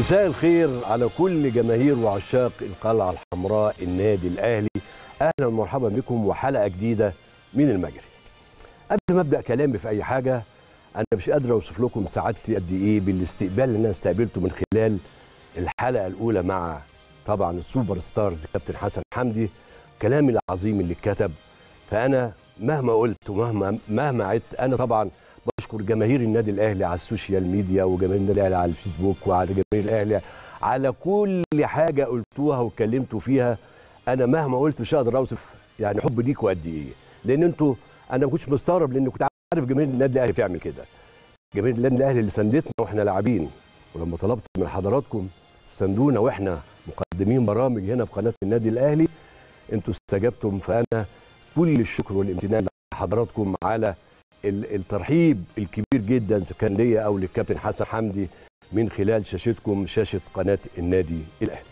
مساء الخير على كل جماهير وعشاق القلعة الحمراء النادي الأهلي أهلا ومرحبا بكم وحلقة جديدة من المجري قبل ما أبدأ كلامي في أي حاجة أنا مش قادر أوصف لكم سعادتي قد إيه بالاستقبال اللي أنا استقبلته من خلال الحلقة الأولى مع طبعا السوبر ستارز كابتن حسن حمدي كلامي العظيم اللي اتكتب فأنا مهما قلت ومهما مهما عدت أنا طبعا بشكر جماهير النادي الاهلي على السوشيال ميديا وجماهير النادي الاهلي على الفيسبوك وعلى جماهير الاهلي على كل حاجه قلتوها واتكلمتوا فيها انا مهما قلت مش هقدر اوصف يعني حب ليكوا قد ايه لان انتوا انا ما كنتش مستغرب لان كنت عارف جماهير النادي الاهلي بتعمل كده جماهير النادي الاهلي اللي ساندتنا واحنا لاعبين ولما طلبت من حضراتكم تساندونا واحنا مقدمين برامج هنا في قناه النادي الاهلي انتوا استجبتم فانا كل الشكر والامتنان لحضراتكم على الترحيب الكبير جدا اذا كان ليا او للكابتن حسن حمدي من خلال شاشتكم شاشه قناه النادي الاهلي.